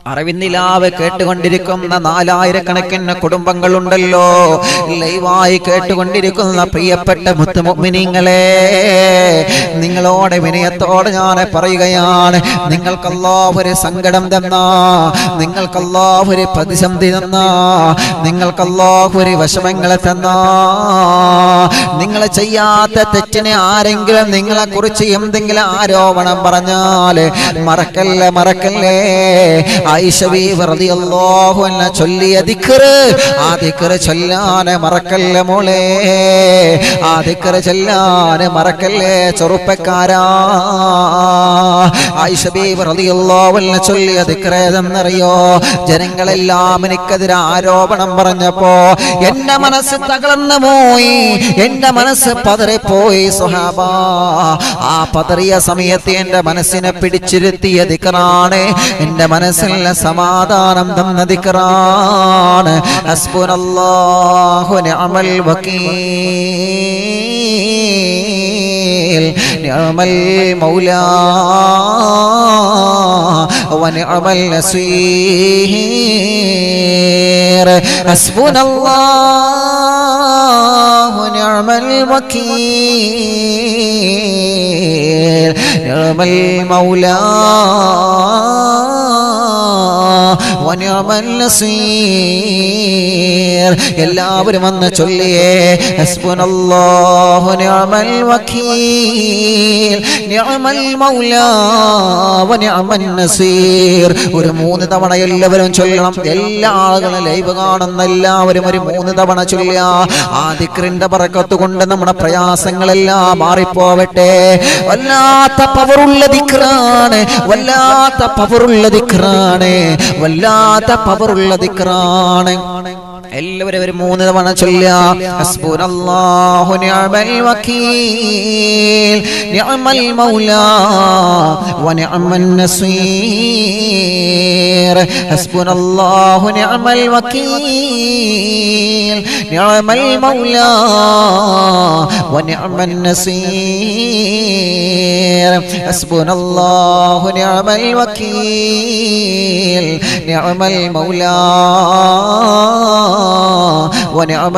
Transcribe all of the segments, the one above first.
അറിവിന്നിലാവ് കേട്ടുകൊണ്ടിരിക്കുന്ന നാലായിരക്കണക്കിന് കുടുംബങ്ങളുണ്ടല്ലോ ലൈവായി കേട്ടുകൊണ്ടിരിക്കുന്ന പ്രിയപ്പെട്ട മുത്തുമുമിനിങ്ങളെ നിങ്ങളോട് വിനയത്തോടെ ഞാൻ പറയുകയാണ് നിങ്ങൾക്കല്ലോ ഒരു സങ്കടം തന്ന നിങ്ങൾക്കല്ലോ ഒരു പ്രതിസന്ധി തന്ന നിങ്ങൾക്കല്ലോ ഒരു വിഷമങ്ങളെ തന്ന നിങ്ങൾ ചെയ്യാത്ത തെറ്റിനെ ആരെങ്കിലും നിങ്ങളെ കുറിച്ച് എന്തെങ്കിലും ആരോപണം പറഞ്ഞാൽ മറക്കല്ലേ മറക്കല്ലേ ഐഷവി റളിയല്ലാഹു അൻഹ ചൊല്ലിയ ദിക്റ് ആ ദിക്റ് ചൊല്ലാനെ മറക്കല്ലേ മോളെ ആ ദിക്റ് ചൊല്ലാനെ മറക്കല്ലേ ചെറുപ്പക്കാരാ ഐഷബി റളിയല്ലാഹു അൻഹ ചൊല്ലിയ ദിക്റ് ഏതെന്നറിയോ ജനങ്ങളെല്ലാം എനിക്കെതിരെ ആരോപണം പറഞ്ഞപ്പോ എന്റെ മനസ്സ് തകർന്നു പോയി എന്റെ മനസ്സ് പതറിപ്പോയി സുഹാബ ആ പതറിയ സമയത്ത് എന്റെ മനസ്സിനെ പിടിച്ചിരുത്തിയ ദിക്റാണ് എന്റെ മനസ്സിൽ സമാധാനം തന്ന ദിക്റാണ് ഹസ്ബുനല്ലാഹു നിഅമൽ വക്കീൽ നിഅമൽ മൗലാ ونعم النصير حسبنا الله ونعم الوكيل نعم المولى ونعم النصير എല്ലാവരും വന്ന് ചൊല്ലിയേ ഹസ്ബുനല്ലാഹു നിഅമൽ വക്കീൽ നിഅമൽ മൗലാ വനിഅമൻ നസീർ ഒരു മൂന്ന് തവണ എല്ലാവരും ചൊല്ലണം എല്ലാ ആളുകളും ലൈവ് കാണുന്ന എല്ലാവരും ഒരു മൂന്ന് തവണ ചൊല്ലുക ആ ദിക്റിന്റെ പറക്കത്ത് കൊണ്ട് നമ്മുടെ പ്രയാസങ്ങളെല്ലാം മാറിപ്പോവട്ടെ വല്ലാത്ത പവറുള്ള ദിക്റാണ് വല്ലാത്ത പവറുള്ള ദിക്റാണ് വല്ലാത്ത പവറുള്ള ദിക്റാണ് എല്ലാവരും ഒരു മൂന്ന് തവണ ചൊല്ലുക ഹസ്ബുനല്ലാഹു നിഅമൽ വക്കീൽ നിഅമൽ മൗലാ വനിഅമൻ നസീർ ഹസ്ബുനല്ലാഹു നിഅമൽ വക്കീൽ നിഅമൽ മൗലാ വനിഅമൻ നസീർ ഹസ്ബുനല്ലാഹു നിഅമൽ വക്കീൽ നിഅമൽ മൗലാ ونعم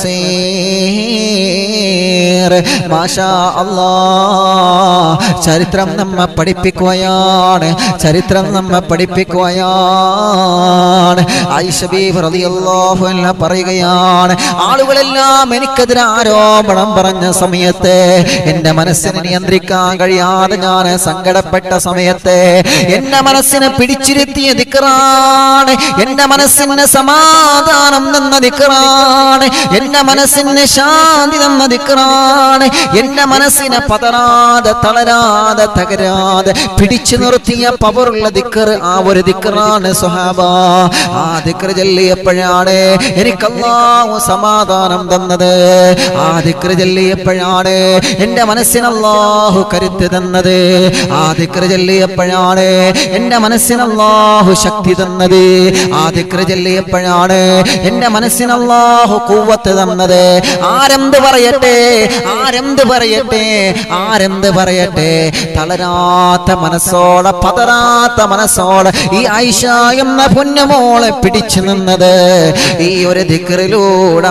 النصير ما شاء الله ചരിത്രം നമ്മെ പഠിപ്പിക്കുകയാണ് ചരിത്രം നമ്മെ പഠിപ്പിക്കുകയാണ് ആയിഷ ബീബി റളിയല്ലാഹു അൻഹ പറയുകയാണ് ആളുകളെല്ലാം എനിക്കെതിരെ ആരോപണം പറഞ്ഞ സമയത്ത് എൻ്റെ മനസ്സിനെ നിയന്ത്രിക്കാൻ കഴിയാതെ ഞാൻ സങ്കടപ്പെട്ട സമയത്ത് എൻ്റെ മനസ്സിനെ പിടിച്ചിരുത്തിയ ദിക്റാണ് എൻ്റെ മനസ്സിന് സമാധാനം തന്ന ദിക്റാണ് എൻ്റെ മനസ്സിന് ശാന്തി തന്ന ദിക്റാണ് എൻ്റെ മനസ്സിനെ പതറാതെ തളരാതെ തകരാതെ പിടിച്ചു നിർത്തിയ പവറുള്ള ദിക്കർ ആ ഒരു ദിക്കറാണ് സുഹാബ ആ ദിക്കർ ചൊല്ലിയപ്പോഴാണ് എനിക്കല്ലാഹു സമാധാനം തന്നത് ആ ദിക്കർ ചൊല്ലിയപ്പോഴാണ് എൻ്റെ മനസ്സിന് അല്ലാഹു കരുത്ത് തന്നത് ആ ദിക്കർ ചൊല്ലിയപ്പോഴാണ് എൻ്റെ മനസ്സിന് അല്ലാഹു ശക്തി തന്നത് ആ ദിക്കർ ചൊല്ലിയപ്പോഴാണ് എൻ്റെ മനസ്സിന് അല്ലാഹു കൂവത്ത് തന്നത് ആരെന്ത് പറയട്ടെ ആരെന്ത് പറയട്ടെ ആരെന്ത് പറയട്ടെ തളരാത്ത മനസ്സോടെ പതറാത്ത മനസ്സോടെ ഈ ആയിഷ എന്ന പൊന്നുമോളെ പിടിച്ചു നിന്നത് ഈ ഒരു ദിക്കറിലൂടെ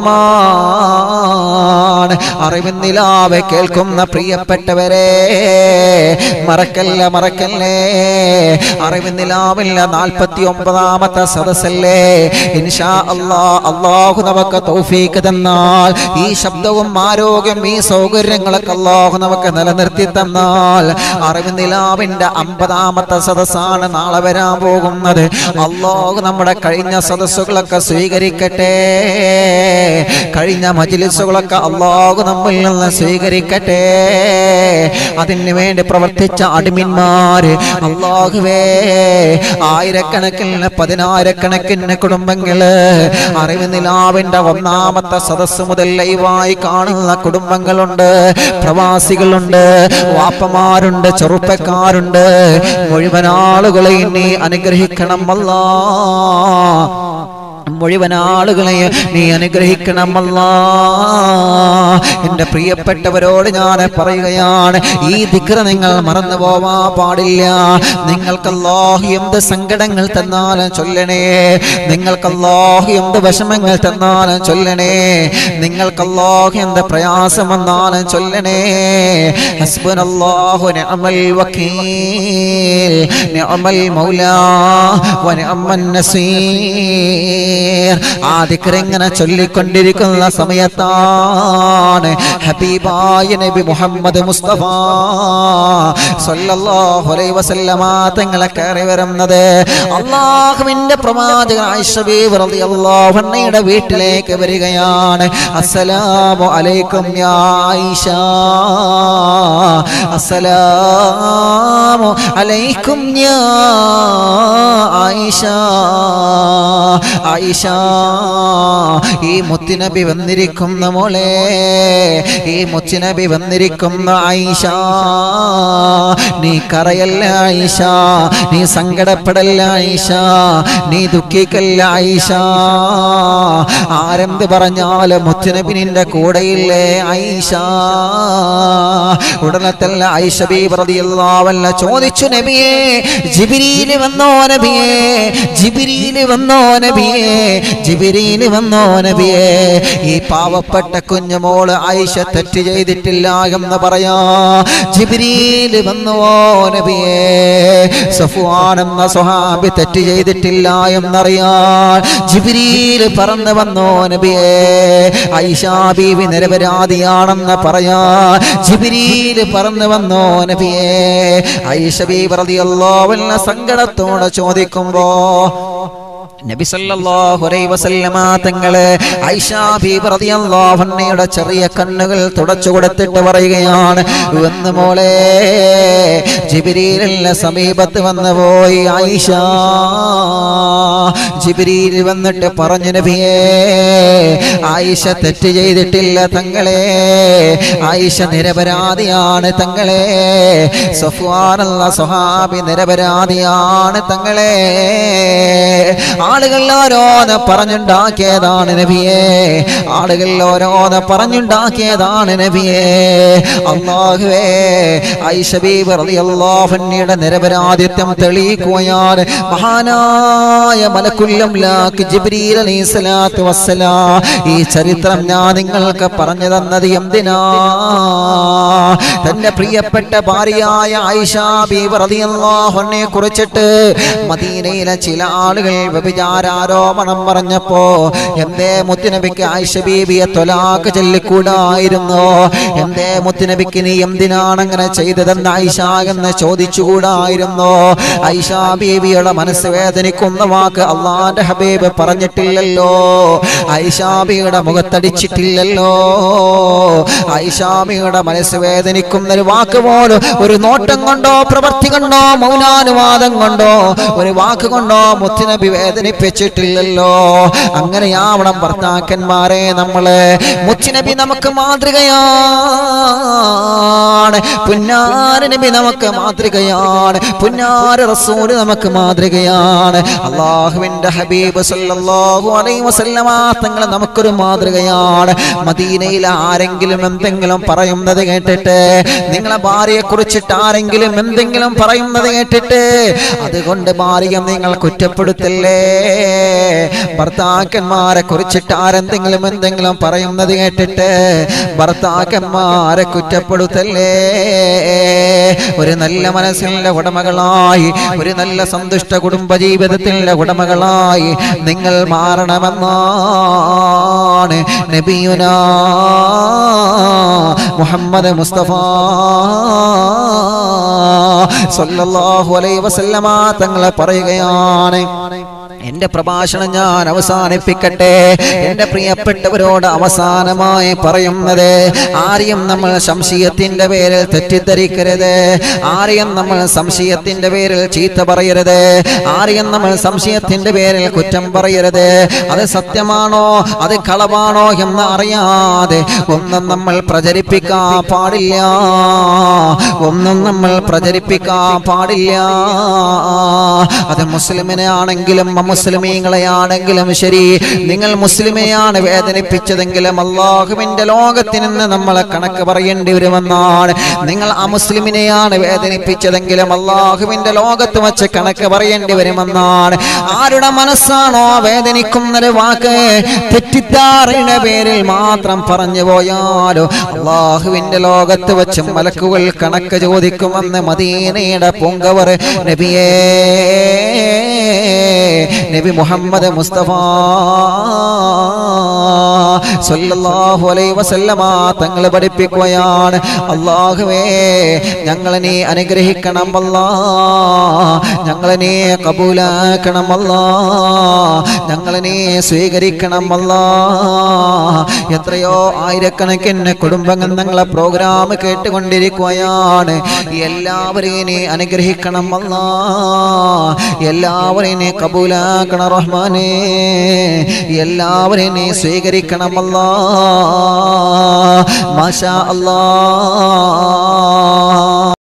മാത്രമാണ് അറിവിന്നിലാവെ കേൾക്കുന്ന പ്രിയപ്പെട്ടവരെ മറക്കല്ല മറക്കല്ലേ അറിവിന്നിലാവില്ല നാൽപ്പത്തി ഒമ്പതാമത്തെ സദസ്സല്ലേ ഇൻഷാ അല്ലാ അള്ളാഹു നമുക്ക് തൗഫീക്ക് തന്നാൽ ഈ ശബ്ദവും ആരോഗ്യം ഈ സൗകര്യങ്ങളൊക്കെ അള്ളാഹു നമുക്ക് നിലനിർത്തി തന്നാൽ അറിവ് നിലാവിന്റെ അമ്പതാമത്തെ സദസ്സാണ് നാളെ വരാൻ പോകുന്നത് അള്ളാഹു നമ്മുടെ കഴിഞ്ഞ സദസ്സുകളൊക്കെ സ്വീകരിക്കട്ടെ കഴിഞ്ഞ മജിലിസുകളൊക്കെ അള്ളാഹു നമ്മിൽ നിന്ന് സ്വീകരിക്കട്ടെ അതിന് വേണ്ടി പ്രവർത്തിച്ച അടിമിന്മാര് അള്ളാഹുവേ ആയിരക്കണക്കിന് പതിനായിരക്കണക്കിന് കുടുംബങ്ങള് അറിവ് നിലാവിന്റെ ഒന്നാമത്തെ സദസ്സ് മുതൽ ലൈവായി കാണുന്ന കുടുംബങ്ങളുണ്ട് പ്രവാസികളുണ്ട് വാപ്പമാരുണ്ട് ചെറുപ്പക്കാരുണ്ട് മുഴുവൻ ആളുകളെ നീ അനുഗ്രഹിക്കണം അല്ലാ മുഴുവൻ ആളുകളെയും നീ അനുഗ്രഹിക്കണമല്ല എന്റെ പ്രിയപ്പെട്ടവരോട് ഞാൻ പറയുകയാണ് ഈ ദിക്ര നിങ്ങൾ മറന്നു പോവാ പാടില്ല നിങ്ങൾക്കല്ലാഹു എന്ത് സങ്കടങ്ങൾ തന്നാലും ചൊല്ലണേ നിങ്ങൾക്കല്ലാഹു എന്ത് വിഷമങ്ങൾ തന്നാലും ചൊല്ലണേ നിങ്ങൾക്കല്ലാഹു എന്ത് പ്രയാസം വന്നാലും ചൊല്ലണേ ഹസ്ബുനല്ലാഹു നിഅമൽ വക്കീൽ നിഅമൽ മൗലാ വനിഅമൻ നസീർ ആ ദിക്ർ ഇങ്ങനെ ചൊല്ലിക്കൊണ്ടിരിക്കുന്ന സമയത്താണ് ഹബീബായ നബി മുഹമ്മദ് മുസ്തഫ സല്ലല്ലാഹു അലൈഹി വസല്ലമ തങ്ങളെ കയറി വരുന്നത് അള്ളാഹുവിന്റെ പ്രവാചകൻ ആയിഷ ബീവി റളിയല്ലാഹു അൻഹയുടെ വീട്ടിലേക്ക് വരികയാണ് അസ്സലാമു അലൈക്കും യാ ആയിഷ അസ്സലാമു അലൈക്കും യാ ആയിഷ ആയിഷ ഈ മുത്തുനബി വന്നിരിക്കുന്ന മോളെ ഈ മുത്തുനബി വന്നിരിക്കുന്ന ആയിഷ നീ കറയല്ല ആയിഷ നീ സങ്കടപ്പെടല്ല ആയിഷ നീ ദുഃഖിക്കല്ല ആയിഷ ആരെന്ത് പറഞ്ഞാലും മുത്തുനബി നിന്റെ കൂടെയില്ലേ ആയിഷ ഉടനെ തന്നെ ആയിഷ ബീബി റളിയല്ലാഹു അൻഹ ചോദിച്ചു നബിയേ ജിബ്രീൽ വന്നോ നബിയേ ജിബ്രീൽ വന്നോ നബിയേ ജിബ്രീൽ വന്നോ നബിയേ ഈ പാവപ്പെട്ട കുഞ്ഞുമോള് ആയിഷ തെറ്റ് ചെയ്തിട്ടില്ല എന്ന് പറയാ ജിബ്രീൽ വന്നോ നബിയേ സഫ്വാൻ എന്ന സ്വഹാബി തെറ്റ് ചെയ്തിട്ടില്ല എന്നറിയാൻ ജിബ്രീൽ പറന്നു വന്നോ നബിയേ ആയിഷ ബീവി നിരപരാധിയാണെന്ന് പറയാ ജിബ്രീൽ പറന്നു വന്നോ നബിയേ ആയിഷ ബീവി റളിയല്ലാഹു അൻഹ സങ്കടത്തോടെ ചോദിക്കുമ്പോ നബി സല്ലല്ലാഹു അലൈഹി വസല്ലമ തങ്ങള് ഐഷ ബീബി റളിയല്ലാഹു അൻഹയുടെ ചെറിയ കണ്ണുകൾ തുടച്ചു കൊടുത്തിട്ട് പറയുകയാണ് വന്ന് മോളെ ജിബ്രീലിന്റെ സമീപത്ത് വന്നു പോയി ഐഷ ജിബ്രീൽ വന്നിട്ട് പറഞ്ഞു നബിയേ ആയിഷ തെറ്റ് ചെയ്തിട്ടില്ല തങ്ങളെ ആയിഷ നിരപരാധിയാണ് തങ്ങളെ സഫ്വാനുള്ള സ്വഹാബി നിരപരാധിയാണ് തങ്ങളെ ആളുകൾ ഓരോന്ന് പറഞ്ഞുണ്ടാക്കിയതാണ് നബിയെ ആളുകൾ ഓരോന്ന് പറഞ്ഞുണ്ടാക്കിയതാണ് നബിയെ അള്ളാഹുവേ ഐഷബീബ് റളിയല്ലാഹുവിന്റെ നിരപരാധിത്വം തെളിയിക്കുകയാണ് മഹാനായ മലക്കുല്ലം ലാക്ക് ജിബ്രീൽ അലൈഹിസ്സലാത്തു വസ്സലാം ഈ ചരിത്രം ഞാൻ നിങ്ങൾക്ക് പറഞ്ഞു തന്നത് എന്തിനാ തന്റെ പ്രിയപ്പെട്ട ഭാര്യയായ ഐഷ ബീബ് റളിയല്ലാഹുവിനെ കുറിച്ചിട്ട് മദീനയിലെ ചില ആളുകൾ വ്യഭിചാരാരോപണം പറഞ്ഞപ്പോ എന്തേ മുത്തുനബിക്ക് ആയിഷ ബീബിയെ തൊലാക്ക് ചൊല്ലിക്കൂടായിരുന്നോ എന്തേ മുത്തുനബിക്ക് നീ എന്തിനാണ് അങ്ങനെ ചെയ്തതെന്ന് ആയിഷ എന്ന് ചോദിച്ചുകൂടായിരുന്നോ ആയിഷ ബീബിയുടെ മനസ്സ് വേദനിക്കുന്ന വാക്ക് അള്ളാന്റെ ഹബീബ് പറഞ്ഞിട്ടില്ലല്ലോ ഐഷാബിയുടെ മുഖത്തടിച്ചിട്ടില്ലല്ലോ ഐഷാബിയുടെ മനസ്സ് വേദനിക്കുന്ന ഒരു വാക്ക് പോലും ഒരു നോട്ടം കൊണ്ടോ പ്രവൃത്തി കൊണ്ടോ മൗനാനുവാദം കൊണ്ടോ ഒരു വാക്ക് കൊണ്ടോ മുത്തുനബി വേദനിപ്പിച്ചിട്ടില്ലല്ലോ അങ്ങനെയാവണം ഭർത്താക്കന്മാരെ നമ്മള് മുത്തുനബി നമുക്ക് മാതൃകയാണ് പുന്നാര നബി നമുക്ക് മാതൃകയാണ് പുന്നാര റസൂല് നമുക്ക് മാതൃകയാണ് അള്ളാഹുവിന്റെ ഹബീബ് സല്ലല്ലാഹു അലൈഹി വസല്ലമ തങ്ങൾ നമുക്കൊരു മാതൃകയാണ് മദീനയിൽ ആരെങ്കിലും എന്തെങ്കിലും പറയുന്നത് കേട്ടിട്ട് നിങ്ങളെ ഭാര്യയെ കുറിച്ചിട്ട് ആരെങ്കിലും എന്തെങ്കിലും പറയുന്നത് കേട്ടിട്ട് അതുകൊണ്ട് ഭാര്യ നിങ്ങൾ കുറ്റപ്പെടുത്തല്ലേ ഭർത്താക്കന്മാരെ കുറിച്ചിട്ട് ആരെന്തെങ്കിലും എന്തെങ്കിലും പറയുന്നത് കേട്ടിട്ട് ഭർത്താക്കന്മാരെ കുറ്റപ്പെടുത്തല്ലേ ഒരു നല്ല മനസ്സിന്റെ ഉടമകളായി ഒരു നല്ല സന്തുഷ്ട കുടുംബ ജീവിതത്തിന്റെ ഉടമകളായി നിങ്ങൾ മാറണമെന്നാണ് നബിയുന മുഹമ്മദ് മുസ്തഫ സല്ലല്ലാഹു അലൈഹി വസല്ലമ തങ്ങളെ പറയുകയാണ് എന്റെ പ്രഭാഷണം ഞാൻ അവസാനിപ്പിക്കട്ടെ എന്റെ പ്രിയപ്പെട്ടവരോട് അവസാനമായി പറയുന്നത് ആരെയും നമ്മൾ സംശയത്തിന്റെ പേരിൽ തെറ്റിദ്ധരിക്കരുത് ആരെയും നമ്മൾ സംശയത്തിന്റെ പേരിൽ ചീത്ത പറയരുത് ആരെയും നമ്മൾ സംശയത്തിന്റെ പേരിൽ കുറ്റം പറയരുത് അത് സത്യമാണോ അത് കളവാണോ എന്ന് അറിയാതെ ഒന്നും നമ്മൾ പ്രചരിപ്പിക്കാൻ പാടില്ല ഒന്നും നമ്മൾ പ്രചരിപ്പിക്കാൻ പാടില്ല അത് മുസ്ലിമിനെ ആണെങ്കിലും മുസ്ലിമീങ്ങളെയാണെങ്കിലും ശരി നിങ്ങൾ മുസ്ലിമെയാണ് വേദനിപ്പിച്ചതെങ്കിലും അള്ളാഹുവിന്റെ ലോകത്തിൽ നിന്ന് നമ്മളെ കണക്ക് പറയേണ്ടി വരുമെന്നാണ് നിങ്ങൾ അമുസ്ലിമിനെയാണ് വേദനിപ്പിച്ചതെങ്കിലും അള്ളാഹുവിന്റെ ലോകത്ത് വെച്ച് കണക്ക് പറയേണ്ടി വരുമെന്നാണ് ആരുടെ മനസ്സാണോ വേദനിക്കുന്നത് വാക്ക് തെറ്റിദ്ധാരയുടെ പേരിൽ മാത്രം പറഞ്ഞു പോയാലോ അള്ളാഹുവിന്റെ ലോകത്ത് വെച്ച് മലക്കുകൾ കണക്ക് ചോദിക്കുമെന്ന് മദീനയുടെ പൊങ്കവർ നബിയേ നബി മുഹമ്മദ് മുസ്തഫ സല്ലല്ലാഹു അലൈഹി വസല്ലമ തങ്ങൾ പഠിപ്പിക്കുകയാണ് അള്ളാഹുവേ ഞങ്ങളെ നീ അനുഗ്രഹിക്കണം അല്ലാ ഞങ്ങളെ നീ കബൂലാക്കണം അല്ലാ ഞങ്ങളെ നീ സ്വീകരിക്കണം അല്ലാ എത്രയോ ആയിരക്കണക്കിന് കുടുംബങ്ങൾ ഞങ്ങളെ പ്രോഗ്രാം കേട്ടുകൊണ്ടിരിക്കുകയാണ് എല്ലാവരെയും നീ അനുഗ്രഹിക്കണം അല്ലാ എല്ലാവരെയും നീ കബൂലാക്കണം റഹ്മാനേ എല്ലാവരെയും നീ സ്വീകരിക്കണം അല്ലാ മാഷാ അല്ലാ